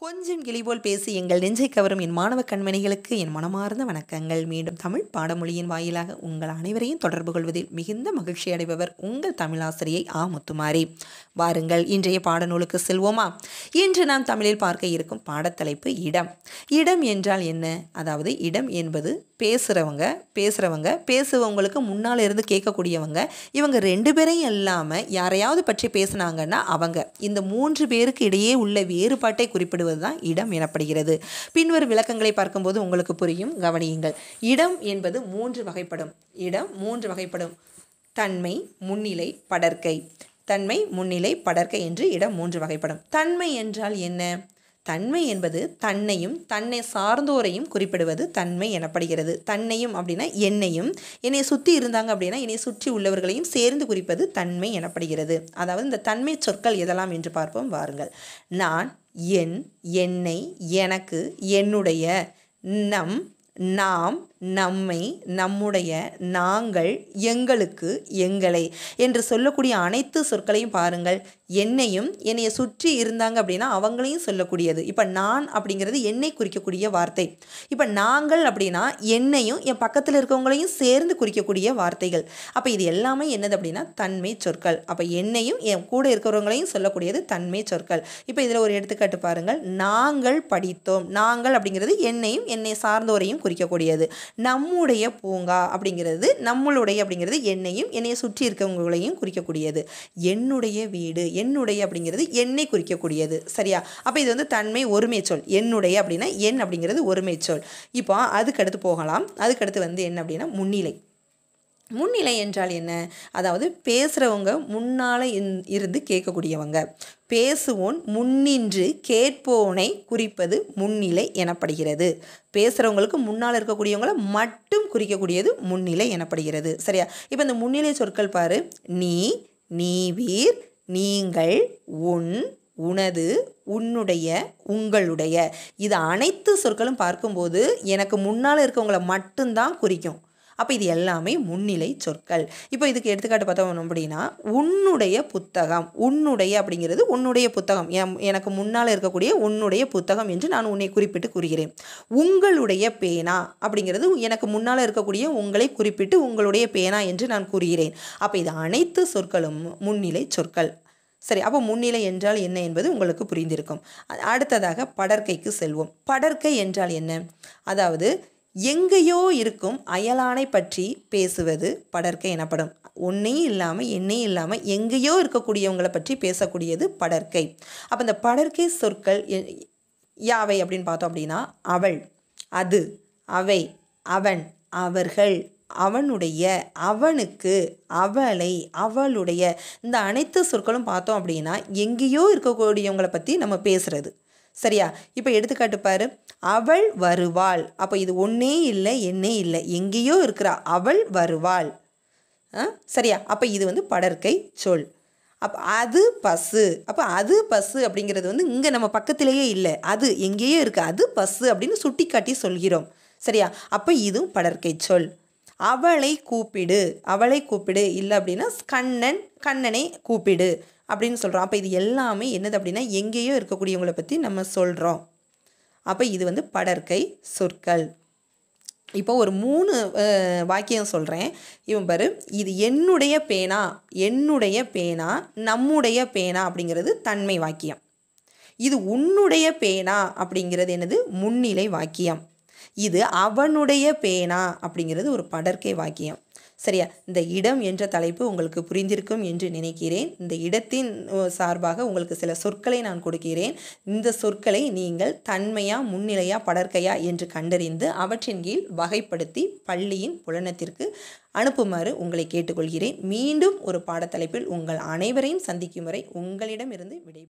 கொஞ்சம் கிளிபோல் பேசி எங்கள் நெஞ்சை கவரும் என் மாணவ கண்மணிகளுக்கு என் மனமார்ந்த வணக்கங்கள் மீண்டும் தமிழ் பாடமொழியின் வாயிலாக உங்கள் அனைவரையும் தொடர்பு கொள்வதில் மிகுந்த மகிழ்ச்சி அடைபவர் உங்கள் தமிழாசிரியை ஆ முத்துமாரி வாருங்கள் இன்றைய பாடநூலுக்கு செல்வோமா இன்று நாம் தமிழில் பார்க்க இருக்கும் பாடத்தலைப்பு இடம் இடம் என்றால் என்ன அதாவது இடம் என்பது பேசுகிறவங்க பேசுகிறவங்க பேசுகிறவங்களுக்கு முன்னால் இருந்து கேட்கக்கூடியவங்க இவங்க ரெண்டு பேரையும் இல்லாமல் யாரையாவது பற்றி பேசுனாங்கன்னா அவங்க இந்த மூன்று பேருக்கு இடையே உள்ள வேறுபாட்டை குறிப்பிடுவது தான் இடம் எனப்படுகிறது பின்வரும் விளக்கங்களை பார்க்கும்போது உங்களுக்கு புரியும் கவனியுங்கள் இடம் என்பது மூன்று வகைப்படும் இடம் மூன்று வகைப்படும் தன்மை முன்னிலை படர்க்கை தன்மை முன்னிலை படர்க்கை என்று இடம் மூன்று வகைப்படும் தன்மை என்றால் என்ன தன்மை என்பது தன்னையும் தன்னை சார்ந்தோரையும் குறிப்பிடுவது தன்மை எனப்படுகிறது தன்னையும் அப்படின்னா என்னையும் என்னை சுற்றி இருந்தாங்க அப்படின்னா என்னை சுற்றி உள்ளவர்களையும் சேர்ந்து குறிப்பது தன்மை எனப்படுகிறது அதாவது இந்த தன்மை சொற்கள் எதெல்லாம் என்று பார்ப்போம் வாருங்கள் நான் என் என்னை எனக்கு என்னுடைய நம் நாம் நம்மை நம்முடைய நாங்கள் எங்களுக்கு எங்களை என்று சொல்லக்கூடிய அனைத்து சொற்களையும் பாருங்கள் என்னையும் என்னைய சுற்றி இருந்தாங்க அப்படின்னா அவங்களையும் சொல்லக்கூடியது இப்போ நான் அப்படிங்கிறது என்னை குறிக்கக்கூடிய வார்த்தை இப்போ நாங்கள் அப்படின்னா என்னையும் என் பக்கத்தில் இருக்கவங்களையும் சேர்ந்து குறிக்கக்கூடிய வார்த்தைகள் அப்போ இது எல்லாமே என்னது அப்படின்னா தன்மை சொற்கள் அப்போ என்னையும் என் கூட இருக்கிறவங்களையும் சொல்லக்கூடியது தன்மை சொற்கள் இப்போ இதில் ஒரு எடுத்துக்காட்டு பாருங்கள் நாங்கள் படித்தோம் நாங்கள் அப்படிங்கிறது என்னையும் என்னை சார்ந்தோரையும் குறிக்கக்கூடியது நம்முடைய பூங்கா அப்படிங்கிறது நம்மளுடைய அப்படிங்கிறது என்னையும் என்னையை சுற்றி இருக்கவங்களையும் குறிக்கக்கூடியது என்னுடைய வீடு என்னுடைய அப்படிங்கிறது என்னை குறிக்கக்கூடியது சரியா அப்போ இது வந்து தன்மை ஒருமை சொல் என்னுடைய அப்படின்னா என் அப்படிங்கிறது ஒருமை சொல் இப்போ அதுக்கடுத்து போகலாம் அதுக்கடுத்து வந்து என்ன அப்படின்னா முன்னிலை முன்னிலை என்றால் என்ன அதாவது பேசுகிறவங்க முன்னால் இருந்து கேட்கக்கூடியவங்க பேசுவோன் முன்னின்று கேட்போனை குறிப்பது முன்னிலை எனப்படுகிறது பேசுகிறவங்களுக்கு முன்னால் இருக்கக்கூடியவங்களை மட்டும் குறிக்கக்கூடியது முன்னிலை எனப்படுகிறது சரியா இப்போ இந்த முன்னிலை சொற்கள் பாரு நீ நீவீர் நீங்கள் உன் உனது உன்னுடைய உங்களுடைய இது அனைத்து சொற்களும் பார்க்கும்போது எனக்கு முன்னால் இருக்கவங்கள மட்டும்தான் குறிக்கும் அப்போ இது எல்லாமே முன்னிலை சொற்கள் இப்போ இதுக்கு எடுத்துக்காட்டு பார்த்தோம் அப்படின்னா உன்னுடைய புத்தகம் உன்னுடைய அப்படிங்கிறது உன்னுடைய புத்தகம் எனக்கு முன்னால் இருக்கக்கூடிய உன்னுடைய புத்தகம் என்று நான் உன்னை குறிப்பிட்டு கூறுகிறேன் உங்களுடைய பேனா அப்படிங்கிறது எனக்கு முன்னால் இருக்கக்கூடிய உங்களை குறிப்பிட்டு உங்களுடைய பேனா என்று நான் கூறுகிறேன் அப்போ இது அனைத்து சொற்களும் முன்னிலை சொற்கள் சரி அப்போ முன்னிலை என்றால் என்ன என்பது உங்களுக்கு புரிந்திருக்கும் அடுத்ததாக படற்கைக்கு செல்வோம் படற்கை என்றால் என்ன அதாவது எங்கேயோ இருக்கும் அயலானை பற்றி பேசுவது படற்கை எனப்படும் ஒன்றையும் இல்லாமல் என்னையும் இல்லாமல் எங்கேயோ இருக்கக்கூடியவங்களை பற்றி பேசக்கூடியது படற்கை அப்போ இந்த படற்கை சொற்கள் யாவை அப்படின்னு பார்த்தோம் அப்படின்னா அவள் அது அவை அவன் அவர்கள் அவனுடைய அவனுக்கு அவளை அவளுடைய இந்த அனைத்து சொற்களும் பார்த்தோம் அப்படின்னா எங்கேயோ இருக்கக்கூடியவங்களை பற்றி நம்ம பேசுகிறது சரியா இப்போ எடுத்துக்காட்டு பாரு அவள் வருவாள் அப்போ இது ஒன்றே இல்லை என்னே இல்லை எங்கேயோ இருக்கிறா அவள் வருவாள் சரியா அப்போ இது வந்து படற்கை சொல் அப்போ அது பஸ்ஸு அப்போ அது பஸ்ஸு அப்படிங்கிறது வந்து இங்கே நம்ம பக்கத்திலேயே இல்லை அது எங்கேயோ இருக்குது அது பஸ்ஸு அப்படின்னு சுட்டி காட்டி சொல்கிறோம் சரியா அப்போ இதுவும் படற்கை சொல் அவளை கூப்பிடு அவளை கூப்பிடு இல்லை அப்படின்னா கண்ணன் கண்ணனை கூப்பிடு அப்படின்னு சொல்கிறோம் அப்போ இது எல்லாமே என்னது அப்படின்னா எங்கேயோ இருக்கக்கூடியவங்களை பற்றி நம்ம சொல்கிறோம் அப்போ இது வந்து படற்கை சொற்கள் இப்போ ஒரு மூணு வாக்கியம் சொல்கிறேன் இவன் பாரு இது என்னுடைய பேனா என்னுடைய பேனா நம்முடைய பேனா அப்படிங்கிறது தன்மை வாக்கியம் இது உன்னுடைய பேனா அப்படிங்கிறது என்னது முன்னிலை வாக்கியம் இது அவனுடைய பேனா அப்படிங்கிறது ஒரு படற்கை வாக்கியம் சரியா இந்த இடம் என்ற தலைப்பு உங்களுக்கு புரிந்திருக்கும் என்று நினைக்கிறேன் இந்த இடத்தின் சார்பாக உங்களுக்கு சில சொற்களை நான் கொடுக்கிறேன் இந்த சொற்களை நீங்கள் தன்மையா முன்னிலையா படற்கையா என்று கண்டறிந்து அவற்றின் கீழ் வகைப்படுத்தி பள்ளியின் புலனத்திற்கு அனுப்புமாறு உங்களை கேட்டுக்கொள்கிறேன் மீண்டும் ஒரு பாடத்தலைப்பில் உங்கள் அனைவரையும் சந்திக்கும் வரை உங்களிடமிருந்து விடை